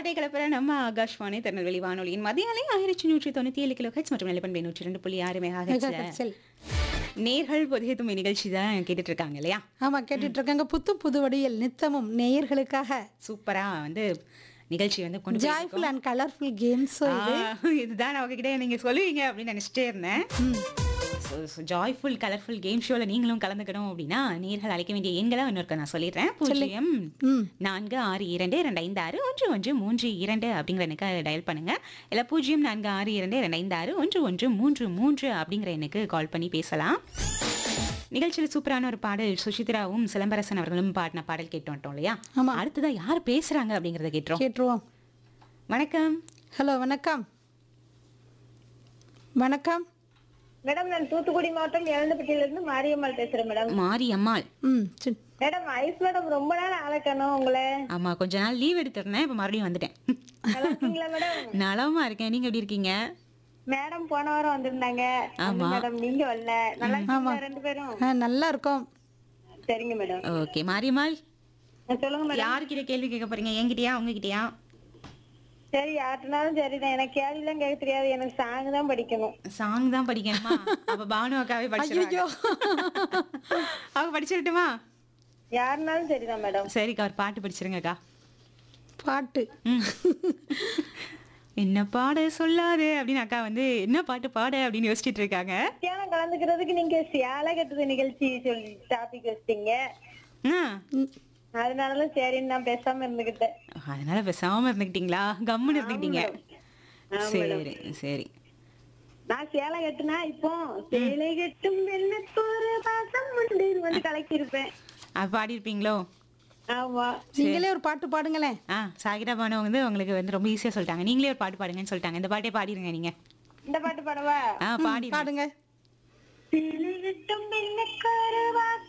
பாட்டை கிளப்புற நம்ம ஆகாஷ்வாணி திருநெல்வேலி வானொலியின் மதியாலை ஆயிரத்தி நூற்றி தொண்ணூத்தி ஏழு கிலோ ஹெச் மற்றும் நிலப்பண்பை நூற்றி ரெண்டு புள்ளி ஆறு மெகா மெகாஹெர்ட்ஸில். நேர்கள் புதிய தும்பி நிகழ்ச்சி தான் கேட்டுட்டு இருக்காங்க இல்லையா ஆமா கேட்டுட்டு இருக்காங்க புத்து புது வடியில் நித்தமும் நேயர்களுக்காக சூப்பரா வந்து நிகழ்ச்சி வந்து கொண்டு போய் ஜாய்ஃபுல் அண்ட் கலர்ஃபுல் கேம்ஸ் ஆ, இதுதான் நான் உங்ககிட்ட நீங்க சொல்லுவீங்க அப்படின்னு நினைச்சிட்டே இருந்தேன் ஜாய்ஃபுல் கலர்ஃபுல் கேம் ஷோல நீங்களும் கலந்துக்கணும் அப்படின்னா நேர்கள் அழைக்க வேண்டிய எண்களை இன்னொருக்க நான் சொல்லிடுறேன் பூஜ்ஜியம் ம் நான்கு ஆறு இரண்டு ரெண்டு ஐந்து ஆறு ஒன்று ஒன்று மூன்று இரண்டு அப்படிங்கிற எண்ணுக்கு டயல் பண்ணுங்க இல்லை பூஜ்ஜியம் நான்கு ஆறு இரண்டு ரெண்டு ஐந்து ஆறு ஒன்று ஒன்று மூன்று மூன்று அப்படிங்கிற எண்ணுக்கு கால் பண்ணி பேசலாம் நிகழ்ச்சியில் சூப்பரான ஒரு பாடல் சுசித்ராவும் சிலம்பரசன் அவர்களும் பாடின பாடல் கேட்டு வந்துட்டோம் இல்லையா ஆமா. அடுத்ததா யார் பேசுறாங்க அப்படிங்கறத கேட்டுறோம் கேட்டுருவோம் வணக்கம் ஹலோ வணக்கம் வணக்கம் மேடம் நான் தூத்துக்குடி மாவட்டம் எழுந்தப்பட்டியில இருந்து மாரியம்மாள் பேசுறேன் மேடம் மாரியம்மாள் ம் சரி மேடம் ஐஸ் மேடம் ரொம்ப நாள் அழைக்கணும் உங்களை ஆமா கொஞ்ச நாள் லீவ் எடுத்திருந்தேன் இப்போ மறுபடியும் வந்துட்டேன் நல்லா இருக்கீங்களா மேடம் நலமா இருக்கேன் நீங்க எப்படி இருக்கீங்க மேடம் போன வாரம் வந்திருந்தாங்க அந்த மேடம் நீங்க வரல நல்லா இருக்கீங்களா ரெண்டு பேரும் ஆ, நல்லா இருக்கோம் சரிங்க மேடம் ஓகே மாரியம்மாள் ஆ, சொல்லுங்க மேடம் யார்கிட்ட கேள்வி கேட்க போறீங்க என்கிட்டயா உங்ககிட்டயா சரி யாருனாலும் சரிதான் எனக்கு கேள்வி எல்லாம் கேட்க தெரியாது எனக்கு சாங் தான் படிக்கணும் சாங் தான் படிக்கணுமா அப்ப பானு அக்காவே படிச்சிருவாங்க ஐயோ அவங்க படிச்சிடட்டுமா யாருனாலும் சரிதான் மேடம் சரிக்கா ஒரு பாட்டு படிச்சிருங்கக்கா பாட்டு ம். என்ன பாட சொல்லாது அப்படின்னு அக்கா வந்து என்ன பாட்டு பாட அப்படின்னு யோசிச்சுட்டு இருக்காங்க மத்தியானம் கலந்துக்கிறதுக்கு நீங்க சேலை கட்டுறது நிகழ்ச்சி சொல்லி டாபிக் வச்சிட்டீங்க ஆ, அதனாலதான் சரின்னு நான் பேசாம இருந்துகிட்டேன் அதனால பேசாம இருந்துக்கிட்டீங்களா கம்முன்னு இருந்துக்கிட்டீங்க சரி சரி நான் சேலை கட்டுனா இப்போ சேலை கட்டும் வெள்ளத்தோரு பாசம் உண்டு வந்து கலக்கி இருப்பேன் அது பாடி இருப்பீங்களோ ஆமா நீங்களே ஒரு பாட்டு பாடுங்களேன் ஆ சாகிரா பானு வந்து உங்களுக்கு வந்து ரொம்ப ஈஸியா சொல்லிட்டாங்க நீங்களே ஒரு பாட்டு பாடுங்கன்னு சொல்லிட்டாங்க இந்த பாட்டே பாடிருங்க நீங்க இந்த பாட்டு பாடவா ஆ பாடி பாடுங்க சேலை கட்டும் வெள்ளத்தோரு பாசம்